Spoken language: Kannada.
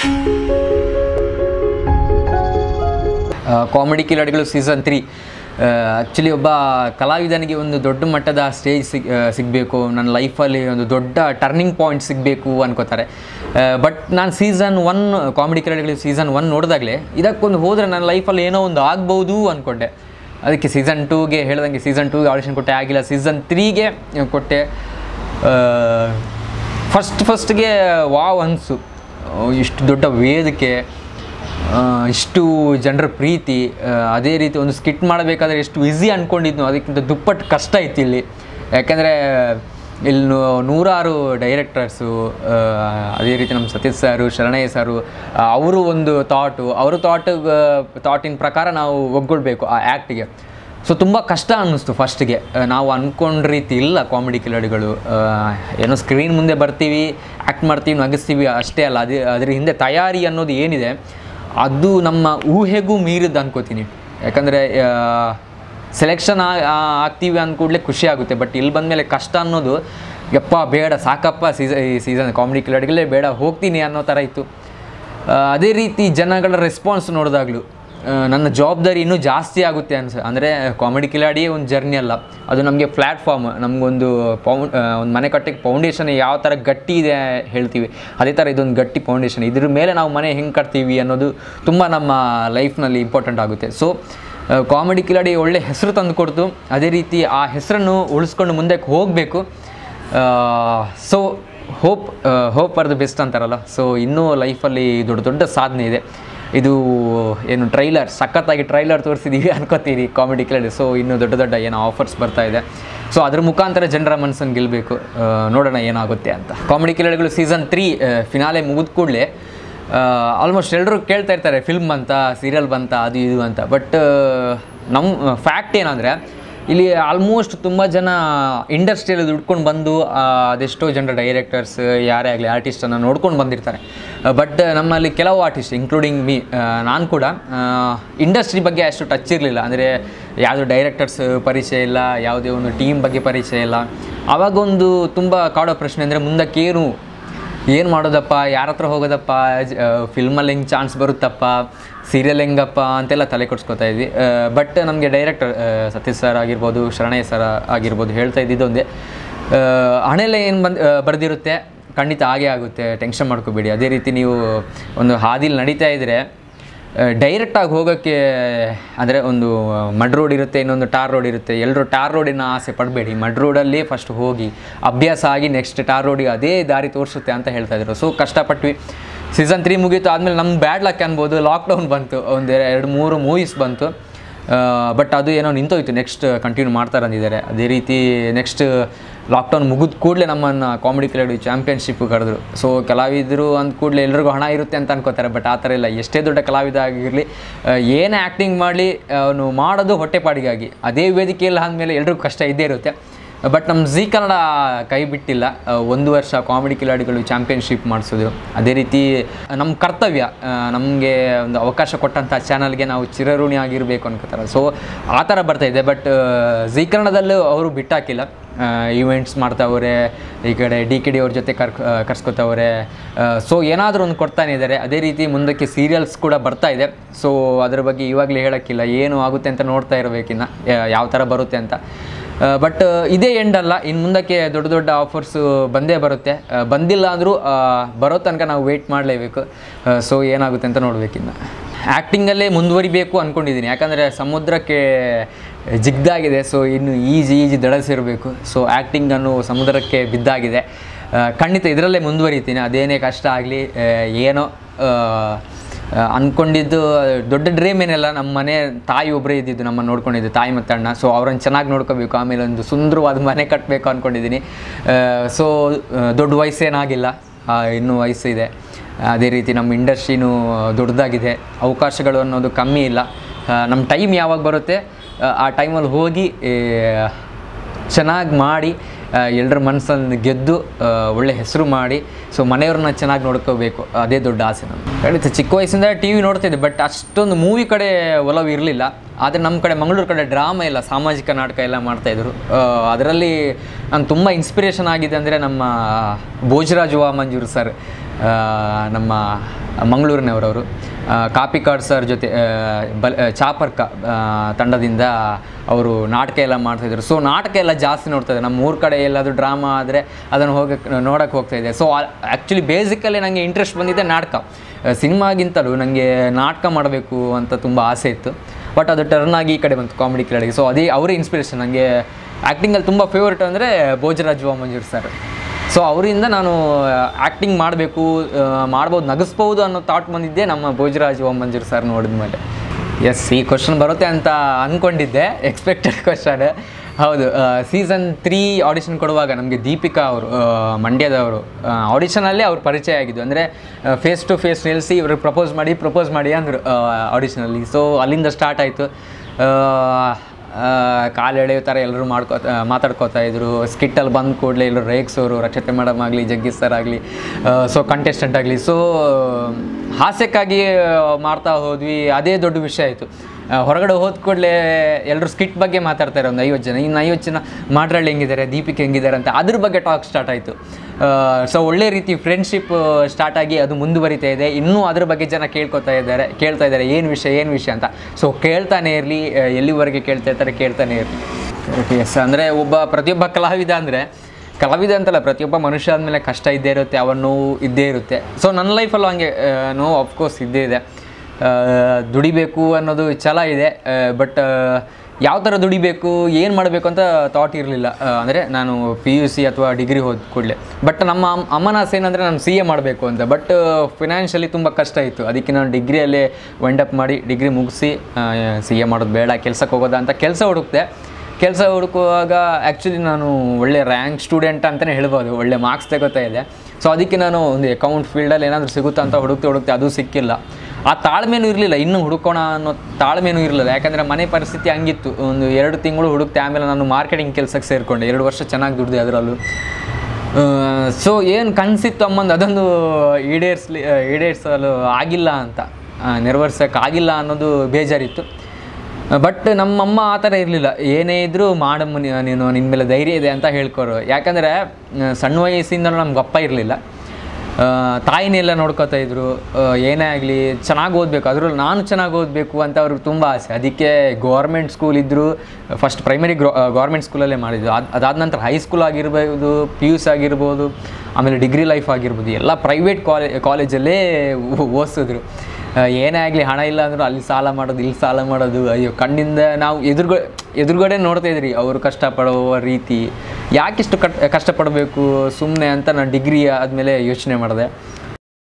ಕಾಮಿಡಿ ಕಿಲಾಡಿಗಳು ಸೀಸನ್ ತ್ರೀ ಆ್ಯಕ್ಚುಲಿ ಒಬ್ಬ ಕಲಾವಿದನಿಗೆ ಒಂದು ದೊಡ್ಡ ಮಟ್ಟದ ಸ್ಟೇಜ್ ಸಿಗ್ ಸಿಗಬೇಕು ನನ್ನ ಲೈಫಲ್ಲಿ ಒಂದು ದೊಡ್ಡ ಟರ್ನಿಂಗ್ ಪಾಯಿಂಟ್ ಸಿಗಬೇಕು ಅನ್ಕೋತಾರೆ ಬಟ್ ನಾನು ಸೀಸನ್ ಒನ್ ಕಾಮಿಡಿ ಕಿಲಾಡಿಗಳು ಸೀಸನ್ ಒನ್ ನೋಡಿದಾಗಲೇ ಇದಕ್ಕೊಂದು ಹೋದರೆ ನನ್ನ ಲೈಫಲ್ಲಿ ಏನೋ ಒಂದು ಆಗ್ಬೋದು ಅಂದ್ಕೊಂಡೆ ಅದಕ್ಕೆ ಸೀಸನ್ ಟೂಗೆ ಹೇಳ್ದಂಗೆ ಸೀಸನ್ ಟೂಗೆ ಆಡಿಷನ್ ಕೊಟ್ಟೆ ಆಗಿಲ್ಲ ಸೀಸನ್ ತ್ರೀಗೆ ಕೊಟ್ಟೆ ಫಸ್ಟ್ ಫಸ್ಟ್ಗೆ ವಾವ್ ಅನಿಸು ಇಷ್ಟು ದೊಡ್ಡ ವೇದಿಕೆ ಆ, ಇಷ್ಟು ಜನರ ಪ್ರೀತಿ ಆ, ಅದೇ ರೀತಿ ಒಂದು ಸ್ಕಿಟ್ ಮಾಡಬೇಕಾದ್ರೆ ಎಷ್ಟು ಈಸಿ ಅಂದ್ಕೊಂಡಿದ್ನು ಅದಕ್ಕಿಂತ ದುಪ್ಪಟ್ಟು ಕಷ್ಟ ಇತ್ತು ಇಲ್ಲಿ ಯಾಕೆಂದರೆ ಇಲ್ಲಿ ನೂ- ನೂರಾರು ಡೈರೆಕ್ಟರ್ಸು ಅದೇ ರೀತಿ ನಮ್ಮ ಸತೀಶ್ ಸಾರು ಶರಣಯ್ಯ ಸಾರು ಆ, ಅವರು ಒಂದು ಥಾಟು ಅವ್ರ ಥಾಟ್ ಥಾಟಿನ ಪ್ರಕಾರ ನಾವು ಒಗ್ಗೊಳ್ಬೇಕು ಆ ಆ್ಯಕ್ಟಿಗೆ ಸೊ ತುಂಬ ಕಷ್ಟ ಅನ್ನಿಸ್ತು ಫಸ್ಟಿಗೆ ನಾವು ಅಂದ್ಕೊಂಡ ರೀತಿ ಇಲ್ಲ ಕಾಮಿಡಿ ಕಿಲಾಡಿಗಳು ಆ, ಏನೋ ಸ್ಕ್ರೀನ್ ಮುಂದೆ ಬರ್ತೀವಿ ಆ್ಯಕ್ಟ್ ಮಾಡ್ತೀವಿ ನಗಿಸ್ತೀವಿ ಅಷ್ಟೇ ಅಲ್ಲ ಅದೇ ಅದ್ರ ಹಿಂದೆ ತಯಾರಿ ಅನ್ನೋದು ಏನಿದೆ ಅದು ನಮ್ಮ ಊಹೆಗೂ ಮೀರಿದ್ದು ಅನ್ಕೋತೀನಿ ಯಾಕಂದರೆ ಸೆಲೆಕ್ಷನ್ ಆಗ್ತೀವಿ ಅಂದ ಕೂಡಲೇ ಖುಷಿ ಆಗುತ್ತೆ ಬಟ್ ಇಲ್ಲಿ ಬಂದಮೇಲೆ ಕಷ್ಟ ಅನ್ನೋದು ಯಪ್ಪ ಬೇಡ ಸಾಕಪ್ಪ ಸೀಸನ್ ಈ ಸೀಸನ್ ಕಾಮಿಡಿ ಕಿಲಾಡಿಗಳೇ ಬೇಡ ಹೋಗ್ತೀನಿ ಅನ್ನೋ ಥರ ಇತ್ತು ಆ, ಅದೇ ರೀತಿ ಜನಗಳ ರೆಸ್ಪಾನ್ಸ್ ನೋಡಿದಾಗಲೂ ನನ್ನ ಜವಾಬ್ದಾರಿ ಇನ್ನೂ ಜಾಸ್ತಿ ಆಗುತ್ತೆ ಅನ್ಸ ಅಂದರೆ ಕಾಮಿಡಿ ಕಿಲಾಡಿಯೇ ಒಂದು ಜರ್ನಿ ಅಲ್ಲ ಅದು ನಮಗೆ ಪ್ಲ್ಯಾಟ್ಫಾರ್ಮ್ ನಮಗೊಂದು ಪೌಂಡ್ ಒಂದು ಮನೆ ಕಟ್ಟಕ್ಕೆ ಫೌಂಡೇಶನ್ ಯಾವ ಥರ ಗಟ್ಟಿ ಇದೆ ಹೇಳ್ತೀವಿ ಅದೇ ಥರ ಇದೊಂದು ಗಟ್ಟಿ ಫೌಂಡೇಶನ್ ಇದ್ರ ಮೇಲೆ ನಾವು ಮನೆ ಹೆಂಗೆ ಕಟ್ತೀವಿ ಅನ್ನೋದು ತುಂಬ ನಮ್ಮ ಲೈಫ್ನಲ್ಲಿ ಇಂಪಾರ್ಟೆಂಟ್ ಆಗುತ್ತೆ ಸೊ ಕಾಮಿಡಿ ಕಿಲಾಡಿ ಒಳ್ಳೆ ಹೆಸರು ತಂದು ಕೊಡ್ತು ಅದೇ ರೀತಿ ಆ ಹೆಸರನ್ನು ಉಳಿಸ್ಕೊಂಡು ಮುಂದಕ್ಕೆ ಹೋಗಬೇಕು so hope hope are the best ಅಂತಾರಲ್ಲ ಸೊ ಇನ್ನೂ ಲೈಫಲ್ಲಿ ದೊಡ್ಡ ದೊಡ್ಡ ಸಾಧನೆ ಇದೆ ಇದು ಏನು ಟ್ರೈಲರ್ ಸಖತ್ತಾಗಿ ಟ್ರೈಲರ್ ತೋರಿಸಿದ್ದೀವಿ ಅನ್ಕೋತೀರಿ ಕಾಮಿಡಿ ಕಿಲಾಡಿ ಸೊ ಇನ್ನೂ ದೊಡ್ಡ ದೊಡ್ಡ ಏನೋ ಆಫರ್ಸ್ ಬರ್ತಾ ಇದೆ ಸೊ ಅದ್ರ ಮುಖಾಂತರ ಜನರ ಮನಸ್ಸನ್ನು ಗೆಲ್ಲಬೇಕು ನೋಡೋಣ ಏನಾಗುತ್ತೆ ಅಂತ ಕಾಮಿಡಿ ಕಿಲಾಡಿಗಳು ಸೀಸನ್ ತ್ರೀ ಫಿನಾಲೆ ಮುಗಿದ ಕೂಡಲೇ ಆಲ್ಮೋಸ್ಟ್ ಎಲ್ಲರೂ ಕೇಳ್ತಾ ಇರ್ತಾರೆ ಫಿಲ್ಮ್ ಅಂತ ಸೀರಿಯಲ್ ಬಂತ ಅದು ಇದು ಅಂತ ಬಟ್ ನಮ್ಮ ಫ್ಯಾಕ್ಟ್ ಏನಂದರೆ ಇಲ್ಲಿ ಆಲ್ಮೋಸ್ಟ್ ತುಂಬ ಜನ ಇಂಡಸ್ಟ್ರಿಯಲ್ಲಿ ದುಡ್ಕೊಂಡು ಬಂದು ಆ, ಅದೆಷ್ಟೋ ಜನರ ಡೈರೆಕ್ಟರ್ಸ್ ಯಾರೇ ಆಗಲಿ ಆರ್ಟಿಸ್ಟನ್ನು ನೋಡ್ಕೊಂಡು ಬಂದಿರ್ತಾರೆ ಬಟ್ ನಮ್ಮಲ್ಲಿ ಕೆಲವು ಆರ್ಟಿಸ್ಟ್ ಇನ್ಕ್ಲೂಡಿಂಗ್ ಮೀ ನಾನು ಕೂಡ ಇಂಡಸ್ಟ್ರಿ ಬಗ್ಗೆ ಅಷ್ಟು ಟಚ್ ಇರಲಿಲ್ಲ ಅಂದರೆ ಯಾವುದೇ ಡೈರೆಕ್ಟರ್ಸ್ ಪರಿಚಯ ಇಲ್ಲ ಯಾವುದೇ ಒಂದು ಟೀಮ್ ಬಗ್ಗೆ ಪರಿಚಯ ಇಲ್ಲ ಆವಾಗೊಂದು ತುಂಬ ಕಾಡೋ ಪ್ರಶ್ನೆ ಅಂದರೆ ಮುಂದಕ್ಕೇನು ಏನು ಮಾಡೋದಪ್ಪ ಯಾರ ಹತ್ರ ಹೋಗೋದಪ್ಪ ಫಿಲ್ಮಲ್ಲಿ ಹೆಂಗೆ ಚಾನ್ಸ್ ಬರುತ್ತಪ್ಪ ಸೀರಿಯಲ್ ಹೆಂಗಪ್ಪ ಅಂತೆಲ್ಲ ತಲೆ ಕೊಡ್ಸ್ಕೊತಾ ಇದ್ವಿ ಬಟ್ ನಮಗೆ ಡೈರೆಕ್ಟರ್ ಸತೀಶ್ ಸರ್ ಆಗಿರ್ಬೋದು ಶರಣಯ್ಯ ಸರ್ ಆಗಿರ್ಬೋದು ಹೇಳ್ತಾ ಇದ್ದಿದ್ದು ಒಂದೇ ಹಣೆಲ್ಲ ಏನು ಬಂದು ಬರೆದಿರುತ್ತೆ ಖಂಡಿತ ಹಾಗೆ ಆಗುತ್ತೆ ಟೆನ್ಷನ್ ಮಾಡ್ಕೋಬೇಡಿ ಅದೇ ರೀತಿ ನೀವು ಒಂದು ಹಾದಿಲಿ ನಡೀತಾ ಇದ್ದರೆ ಡೈರೆಕ್ಟಾಗಿ ಹೋಗೋಕ್ಕೆ ಅಂದರೆ ಒಂದು ಮಡ್ ರೋಡ್ ಇರುತ್ತೆ ಇನ್ನೊಂದು ಟಾರ್ ರೋಡ್ ಇರುತ್ತೆ ಎಲ್ಲರೂ ಟಾರ್ ರೋಡಿನ ಆಸೆ ಪಡಬೇಡಿ ಮಡ್ ರೋಡಲ್ಲಿ ಫಸ್ಟ್ ಹೋಗಿ ಅಭ್ಯಾಸ ಆಗಿ ನೆಕ್ಸ್ಟ್ ಟಾರ್ ರೋಡಿಗೆ ಅದೇ ದಾರಿ ತೋರಿಸುತ್ತೆ ಅಂತ ಹೇಳ್ತಾ ಇದ್ರು ಸೊ ಕಷ್ಟಪಟ್ವಿ ಸೀಸನ್ ತ್ರೀ ಮುಗೀತು ಆದಮೇಲೆ ನಮ್ಗೆ ಬ್ಯಾಡ್ ಲಕ್ ಅನ್ಬೋದು ಲಾಕ್ಡೌನ್ ಬಂತು ಒಂದು ಎರಡು ಮೂರು ಮೂವೀಸ್ ಬಂತು ಬಟ್ ಅದು ಏನೋ ನಿಂತೋಯ್ತು ನೆಕ್ಸ್ಟ್ ಕಂಟಿನ್ಯೂ ಮಾಡ್ತಾರೆ ಅಂದಿದ್ದಾರೆ ಅದೇ ರೀತಿ ನೆಕ್ಸ್ಟ್ ಲಾಕ್ಡೌನ್ ಮುಗಿದ ಕೂಡಲೇ ನಮ್ಮನ್ನು ಕಾಮಿಡಿ ಕಿಲಾಡಿ ಚಾಂಪಿಯನ್ಶಿಪ್ ಕರೆದ್ರು ಸೊ ಕಲಾವಿದರು ಅಂದ ಕೂಡಲೇ ಎಲ್ರಿಗೂ ಹಣ ಇರುತ್ತೆ ಅಂತ ಅನ್ಕೋತಾರೆ ಬಟ್ ಆ ಥರ ಇಲ್ಲ ಎಷ್ಟೇ ದೊಡ್ಡ ಕಲಾವಿದ ಆಗಿರಲಿ ಏನೇ ಆ್ಯಕ್ಟಿಂಗ್ ಮಾಡಲಿ ಅವನು ಮಾಡೋದು ಹೊಟ್ಟೆಪಾಡಿಗಾಗಿ ಅದೇ ವೇದಿಕೆಯಲ್ಲಿ ಆದಮೇಲೆ ಎಲ್ರಿಗೂ ಕಷ್ಟ ಇದ್ದೇ ಇರುತ್ತೆ ಬಟ್ ನಮ್ಮ ಜಿ ಕನ್ನಡ ಕೈ ಬಿಟ್ಟಿಲ್ಲ ಆ, ಒಂದು ವರ್ಷ ಕಾಮಿಡಿ ಕಿಲಾಡಿಗಳು ಚಾಂಪಿಯನ್ಶಿಪ್ ಮಾಡಿಸಿದ್ರು ಅದೇ ರೀತಿ ನಮ್ಮ ಕರ್ತವ್ಯ ನಮಗೆ ಒಂದು ಅವಕಾಶ ಕೊಟ್ಟಂಥ ಚಾನಲ್ಗೆ ನಾವು ಚಿರಋಣಿ ಆಗಿರಬೇಕು ಅನ್ಕೋತಾರೆ ಸೊ ಆ ಥರ ಬರ್ತಾ ಇದೆ ಬಟ್ ಜಿ ಕನ್ನಡದಲ್ಲೂ ಅವರು ಬಿಟ್ಟಾಕಿಲ್ಲ ಈವೆಂಟ್ಸ್ ಮಾಡ್ತಾವ್ರೆ ಈ ಕಡೆ ಡಿ ಕೆ ಡಿ ಅವ್ರ ಜೊತೆ ಕರ್ ಕರ್ಸ್ಕೊತಾವ್ರೆ ಸೊ ಏನಾದರೂ ಒಂದು ಕೊಡ್ತಾನೆ ಇದ್ದಾರೆ ಅದೇ ರೀತಿ ಮುಂದಕ್ಕೆ ಸೀರಿಯಲ್ಸ್ ಕೂಡ ಬರ್ತಾ ಇದೆ ಸೊ ಅದ್ರ ಬಗ್ಗೆ ಇವಾಗಲೇ ಹೇಳೋಕ್ಕಿಲ್ಲ ಏನು ಆಗುತ್ತೆ ಅಂತ ನೋಡ್ತಾ ಇರಬೇಕಿನ್ನ ಯಾವ ಥರ ಬರುತ್ತೆ ಅಂತ ಬಟ್ ಇದೇ ಎಂಡ್ ಅಲ್ಲ ಇನ್ನು ಮುಂದಕ್ಕೆ ದೊಡ್ಡ ದೊಡ್ಡ ಆಫರ್ಸು ಬಂದೇ ಬರುತ್ತೆ ಆ, ಬಂದಿಲ್ಲ ಅಂದರೂ ಬರೋ ತನಕ ನಾವು ವೆಯ್ಟ್ ಮಾಡಲೇಬೇಕು ಸೊ ಏನಾಗುತ್ತೆ ಅಂತ ನೋಡಬೇಕಿನ್ನು ಆ್ಯಕ್ಟಿಂಗಲ್ಲೇ ಮುಂದುವರಿಬೇಕು ಅಂದ್ಕೊಂಡಿದ್ದೀನಿ ಯಾಕಂದರೆ ಸಮುದ್ರಕ್ಕೆ ಜಿಗ್ದಾಗಿದೆ ಸೊ ಇನ್ನು ಈಜಿ ಈಜಿ ದಡಸಿರಬೇಕು ಸೊ ಆ್ಯಕ್ಟಿಂಗ್ ಅನ್ನೋ ಸಮುದ್ರಕ್ಕೆ ಬಿದ್ದಾಗಿದೆ ಆ, ಖಂಡಿತ ಇದರಲ್ಲೇ ಮುಂದುವರಿತೀನಿ ಅದೇನೇ ಕಷ್ಟ ಆಗಲಿ ಏನೋ ಆ, ಅಂದ್ಕೊಂಡಿದ್ದು ದೊಡ್ಡ ಡ್ರೀಮ್ ಏನಿಲ್ಲ ನಮ್ಮ ಮನೆ ತಾಯಿ ಒಬ್ಬರೇ ಇದ್ದಿದ್ದು ನಮ್ಮನ್ನು ನೋಡ್ಕೊಂಡಿದ್ದು ತಾಯಿ ಮತ್ತು ಅಣ್ಣ ಸೊ ಅವ್ರನ್ನ ಚೆನ್ನಾಗಿ ನೋಡ್ಕೋಬೇಕು ಆಮೇಲೆ ಒಂದು ಸುಂದರವಾದ ಮನೆ ಕಟ್ಟಬೇಕು ಅಂದ್ಕೊಂಡಿದ್ದೀನಿ ಸೊ ದೊಡ್ಡ ವಯಸ್ಸೇನಾಗಿಲ್ಲ ಆ, ಇನ್ನೂ ವಯಸ್ಸು ಇದೆ ಅದೇ ರೀತಿ ನಮ್ಮ ಇಂಡಸ್ಟ್ರಿನೂ ದೊಡ್ಡದಾಗಿದೆ ಅವಕಾಶಗಳು ಅನ್ನೋದು ಕಮ್ಮಿ ಇಲ್ಲ ಆ, ನಮ್ಮ ಟೈಮ್ ಯಾವಾಗ ಬರುತ್ತೆ ಆ, ಆ ಟೈಮಲ್ಲಿ ಹೋಗಿ ಚೆನ್ನಾಗಿ ಮಾಡಿ ಎಲ್ಲರ ಮನಸ್ಸನ್ನು ಗೆದ್ದು ಆ, ಒಳ್ಳೆ ಹೆಸರು ಮಾಡಿ ಸೊ ಮನೆಯವ್ರನ್ನ ಚೆನ್ನಾಗಿ ನೋಡ್ಕೋಬೇಕು ಅದೇ ದೊಡ್ಡ ಆಸೆ ನಮ್ಗೆ ಖಂಡಿತ ಚಿಕ್ಕ ವಯಸ್ಸಿಂದ ಟಿ ವಿ ನೋಡ್ತಿದ್ದೆ ಬಟ್ ಅಷ್ಟೊಂದು ಮೂವಿ ಕಡೆ ಒಲವು ಇರಲಿಲ್ಲ ಆದರೆ ನಮ್ಮ ಕಡೆ ಮಂಗಳೂರು ಕಡೆ ಡ್ರಾಮಾ ಎಲ್ಲ ಸಾಮಾಜಿಕ ನಾಟಕ ಎಲ್ಲ ಮಾಡ್ತಾಯಿದ್ರು ಅದರಲ್ಲಿ ನಾನು ತುಂಬ ಇನ್ಸ್ಪಿರೇಷನ್ ಆಗಿದೆ ಅಂದರೆ ನಮ್ಮ ಭೋಜರಾಜ್ ವಾ ಮಂಜೂರು ಸರ್ ನಮ್ಮ ಮಂಗಳೂರಿನವರವರು ಕಾಪಿ ಕಾರ್ಡ್ ಸರ್ ಜೊತೆ ಆ, ಬಲ್ ಆ, ಚಾಪರ್ಕ ಆ, ತಂಡದಿಂದ ಅವರು ನಾಟಕ ಎಲ್ಲ ಮಾಡ್ತಾಯಿದ್ರು ಸೊ ನಾಟಕ ಎಲ್ಲ ಜಾಸ್ತಿ ನೋಡ್ತಾ ಇದ್ದೆ ನಮ್ಮ ಊರ ಕಡೆ ಎಲ್ಲಾದರೂ ಡ್ರಾಮಾ ಆದರೆ ಅದನ್ನು ಹೋಗಕ್ಕೆ ನೋಡೋಕ್ಕೆ ಹೋಗ್ತಾ ಇದ್ದೆ ಸೊ ಆ್ಯಕ್ಚುಲಿ ಬೇಸಿಕಲ್ಲಿ ನನಗೆ ಇಂಟ್ರೆಸ್ಟ್ ಬಂದಿದ್ದೆ ನಾಟಕ ಸಿನಿಮಾಗಿಂತಲೂ ನನಗೆ ನಾಟಕ ಮಾಡಬೇಕು ಅಂತ ತುಂಬ ಆಸೆ ಇತ್ತು ಬಟ್ ಅದು ಟರ್ನ್ ಆಗಿ ಈ ಕಡೆ ಬಂತು ಕಾಮಿಡಿ ಕಡೆಗೆ ಸೊ ಅದೇ ಅವರೇ ಇನ್ಸ್ಪಿರೇಷನ್ ನನಗೆ ಆ್ಯಕ್ಟಿಂಗಲ್ಲಿ ತುಂಬ ಫೇವ್ರೇಟ್ ಅಂದರೆ ಭೋಜರಾಜ್ ಮಂಜೂರ್ ಸರ್ ಸೊ ಅವರಿಂದ ನಾನು ಆ್ಯಕ್ಟಿಂಗ್ ಮಾಡಬೇಕು ಮಾಡ್ಬೋದು ನಗಿಸ್ಬೋದು ಅನ್ನೋ ಥಾಟ್ ಬಂದಿದ್ದೆ ನಮ್ಮ ಭೋಜರಾಜ್ ಓಂ ಮಂಜೂರ್ ಸರ್ ನೋಡಿದ ಮೇಲೆ ಎಸ್ ಈ ಕ್ವಶನ್ ಬರುತ್ತೆ ಅಂತ ಅಂದ್ಕೊಂಡಿದ್ದೆ ಎಕ್ಸ್ಪೆಕ್ಟೆಡ್ ಕ್ವಶನ್ ಹೌದು ಸೀಸನ್ ತ್ರೀ ಆಡಿಷನ್ ಕೊಡುವಾಗ ನಮಗೆ ದೀಪಿಕಾ ಅವರು ಮಂಡ್ಯದವರು ಆಡಿಷನಲ್ಲೇ ಅವ್ರು ಪರಿಚಯ ಆಗಿದ್ದು ಅಂದರೆ ಫೇಸ್ ಟು ಫೇಸ್ ನಿಲ್ಲಿಸಿ ಇವ್ರಿಗೆ ಪ್ರಪೋಸ್ ಮಾಡಿ ಪ್ರಪೋಸ್ ಮಾಡಿ ಅಂದರು ಆಡಿಷನಲ್ಲಿ ಸೊ ಅಲ್ಲಿಂದ ಸ್ಟಾರ್ಟ್ ಆಯಿತು ಕಾಲು ಎಳೆಯೋ ಥರ ಎಲ್ಲರೂ ಮಾಡ್ಕೋ ಮಾತಾಡ್ಕೋತಾ ಇದ್ರು ಸ್ಕಿಟ್ಟಲ್ಲಿ ಬಂದ ಕೂಡಲೇ ಎಲ್ಲರೂ ರೇಗ್ಸೋರು ರಕ್ಷತೆ ಮೇಡಮ್ ಆಗಲಿ ಜಗ್ಗೀಶ್ ಸರ್ ಆಗಲಿ ಸೊ ಕಂಟೆಸ್ಟೆಂಟ್ ಆಗಲಿ ಸೊ ಹಾಸ್ಯಕ್ಕಾಗಿ ಮಾಡ್ತಾ ಹೋದ್ವಿ ಅದೇ ದೊಡ್ಡ ವಿಷಯ ಆಯಿತು ಹೊರಗಡೆ ಹೋದ ಕೂಡಲೇ ಎಲ್ಲರೂ ಸ್ಕಿಟ್ ಬಗ್ಗೆ ಮಾತಾಡ್ತಾರೆ ಒಂದು ಐವತ್ತು ಜನ ಇನ್ನು ಐವತ್ತು ಜನ ಮಾಡ್ರಳ್ಳಿ ಹೆಂಗಿದ್ದಾರೆ ದೀಪಿಕ್ ಹೆಂಗಿದ್ದಾರೆ ಅಂತ ಅದ್ರ ಬಗ್ಗೆ ಟಾಕ್ ಸ್ಟಾರ್ಟ್ ಆಯಿತು ಸೊ ಒಳ್ಳೆ ರೀತಿ ಫ್ರೆಂಡ್ಶಿಪ್ ಸ್ಟಾರ್ಟ್ ಆಗಿ ಅದು ಮುಂದುವರಿತಾ ಇದೆ ಇನ್ನೂ ಅದ್ರ ಬಗ್ಗೆ ಜನ ಕೇಳ್ಕೊತಾ ಇದ್ದಾರೆ ಕೇಳ್ತಾ ಇದ್ದಾರೆ ಏನು ವಿಷಯ ಏನು ವಿಷಯ ಅಂತ ಸೊ ಕೇಳ್ತಾನೆ ಇರಲಿ ಎಲ್ಲಿವರೆಗೆ ಕೇಳ್ತಾ ಇರ್ತಾರೆ ಕೇಳ್ತಾನೆ ಇರಲಿ ಎಸ್ ಅಂದರೆ ಒಬ್ಬ ಪ್ರತಿಯೊಬ್ಬ ಕಲಾವಿದ ಅಂದರೆ ಕಲಾವಿದ ಅಂತಲ್ಲ ಪ್ರತಿಯೊಬ್ಬ ಮನುಷ್ಯ ಆದಮೇಲೆ ಕಷ್ಟ ಇದ್ದೇ ಇರುತ್ತೆ ಅವನ ನೋವು ಇದ್ದೇ ಇರುತ್ತೆ ಸೊ ನನ್ನ ಲೈಫಲ್ಲೂ ಹಂಗೆ ಆ, ನೋವು ಅಫ್ಕೋರ್ಸ್ ಇದ್ದೇ ಇದೆ ಆ, ದುಡಿಬೇಕು ಅನ್ನೋದು ಛಲ ಇದೆ ಬಟ್ ಯಾವ ಥರ ದುಡಿಬೇಕು ಏನು ಮಾಡಬೇಕು ಅಂತ ಥಾಟ್ ಇರಲಿಲ್ಲ ಅಂದರೆ ನಾನು ಪಿ ಯು ಸಿ ಅಥವಾ ಡಿಗ್ರಿ ಹೋದ ಕೂಡಲೇ ಬಟ್ ನಮ್ಮ ಅಮ್- ಅಮ್ಮನ ಆಸೆ ಏನಂದರೆ ನಾನು ಸಿ ಎ ಮಾಡಬೇಕು ಅಂತ ಬಟ್ ಫಿನಾನ್ಷಿಯಲಿ ತುಂಬ ಕಷ್ಟ ಇತ್ತು ಅದಕ್ಕೆ ನಾನು ಡಿಗ್ರಿಯಲ್ಲೇ ವೈಂಡಪ್ ಮಾಡಿ ಡಿಗ್ರಿ ಮುಗಿಸಿ ಸಿ ಎ ಮಾಡೋದು ಬೇಡ ಕೆಲಸಕ್ಕೆ ಹೋಗೋದಾ ಅಂತ ಕೆಲಸ ಹುಡುಕ್ತೆ ಕೆಲಸ ಹುಡುಕುವಾಗ ಆ್ಯಕ್ಚುಲಿ ನಾನು ಒಳ್ಳೆ ರ್ಯಾಂಕ್ ಸ್ಟೂಡೆಂಟ್ ಅಂತಲೇ ಹೇಳ್ಬೋದು ಒಳ್ಳೆ ಮಾರ್ಕ್ಸ್ ತೆಗೋತಾ ಇದೆ ಸೊ ಅದಕ್ಕೆ ನಾನು ಒಂದು ಅಕೌಂಟ್ ಫೀಲ್ಡಲ್ಲಿ ಏನಾದರೂ ಸಿಗುತ್ತಾ ಅಂತ ಹುಡುಕ್ತೆ ಹುಡುಕ್ತೆ ಅದು ಸಿಕ್ಕಿಲ್ಲ ಆ ತಾಳ್ಮೆನೂ ಇರಲಿಲ್ಲ ಇನ್ನೂ ಹುಡುಕೋಣ ಅನ್ನೋ ತಾಳ್ಮೆನೂ ಇರಲಿಲ್ಲ ಯಾಕಂದರೆ ಮನೆ ಪರಿಸ್ಥಿತಿ ಹಂಗಿತ್ತು ಒಂದು ಎರಡು ತಿಂಗಳು ಹುಡುಕ್ತೆ ಆಮೇಲೆ ನಾನು ಮಾರ್ಕೆಟಿಂಗ್ ಕೆಲಸಕ್ಕೆ ಸೇರಿಕೊಂಡೆ ಎರಡು ವರ್ಷ ಚೆನ್ನಾಗಿ ದುಡಿದೆ ಅದರಲ್ಲೂ ಸೊ ಏನು ಕನಸಿತ್ತು ಅಮ್ಮಂದು ಅದೊಂದು ಈಡೇರಿಸ್ಲಿ ಈಡೇರಿಸಲು ಆಗಿಲ್ಲ ಅಂತ ನೆರವೇರ್ಸೋಕೆ ಆಗಿಲ್ಲ ಅನ್ನೋದು ಬೇಜಾರಿತ್ತು ಬಟ್ ನಮ್ಮಮ್ಮ ಆ ಥರ ಇರಲಿಲ್ಲ ಏನೇ ಇದ್ದರೂ ಮಾಡಮ್ಮ ನೀ- ನೀನು ನಿನ್ನ ಮೇಲೆ ಧೈರ್ಯ ಇದೆ ಅಂತ ಹೇಳ್ಕೊರು ಯಾಕಂದರೆ ಸಣ್ಣ ವಯಸ್ಸಿಂದಲೂ ನಮ್ಗೆ ಅಪ್ಪ ಇರಲಿಲ್ಲ ತಾಯಿನೆಲ್ಲ ನೋಡ್ಕೋತಾ ಇದ್ರು ಆ, ಏನೇ ಆಗಲಿ ಚೆನ್ನಾಗಿ ಓದಬೇಕು ಅದರಲ್ಲೂ ನಾನು ಚೆನ್ನಾಗಿ ಓದಬೇಕು ಅಂತ ಅವ್ರಿಗೆ ತುಂಬ ಆಸೆ ಅದಕ್ಕೆ ಗೌರ್ಮೆಂಟ್ ಸ್ಕೂಲ್ ಇದ್ದರು ಫಸ್ಟ್ ಪ್ರೈಮರಿ ಗೌರ್ಮೆಂಟ್ ಸ್ಕೂಲಲ್ಲೇ ಮಾಡಿದ್ದು ಅದು ಅದಾದ ನಂತರ ಹೈಸ್ಕೂಲ್ ಆಗಿರ್ಬೋದು ಪಿ ಯು ಸಿ ಆಗಿರ್ಬೋದು ಆಮೇಲೆ ಡಿಗ್ರಿ ಲೈಫ್ ಆಗಿರ್ಬೋದು ಎಲ್ಲ ಪ್ರೈವೇಟ್ ಕಾಲೇ ಕಾಲೇಜಲ್ಲೇ ಓದಿಸಿದ್ರು ಆ, ಏನೇ ಆಗಲಿ ಹಣ ಇಲ್ಲ ಅಂದರೂ ಅಲ್ಲಿ ಸಾಲ ಮಾಡೋದು ಇಲ್ಲಿ ಸಾಲ ಮಾಡೋದು ಅಯ್ಯೋ ಕಣ್ಣಿಂದ ನಾವು ಎದುರುಗ ಎದುರುಗಡೆ ನೋಡ್ತಾ ಇದ್ರಿ ಅವರು ಕಷ್ಟಪಡುವ ರೀತಿ ಯಾಕಿಷ್ಟು ಕಟ್ ಕಷ್ಟಪಡಬೇಕು ಸುಮ್ಮನೆ ಅಂತ ನಾನು ಡಿಗ್ರಿ ಆದಮೇಲೆ ಯೋಚನೆ ಮಾಡಿದೆ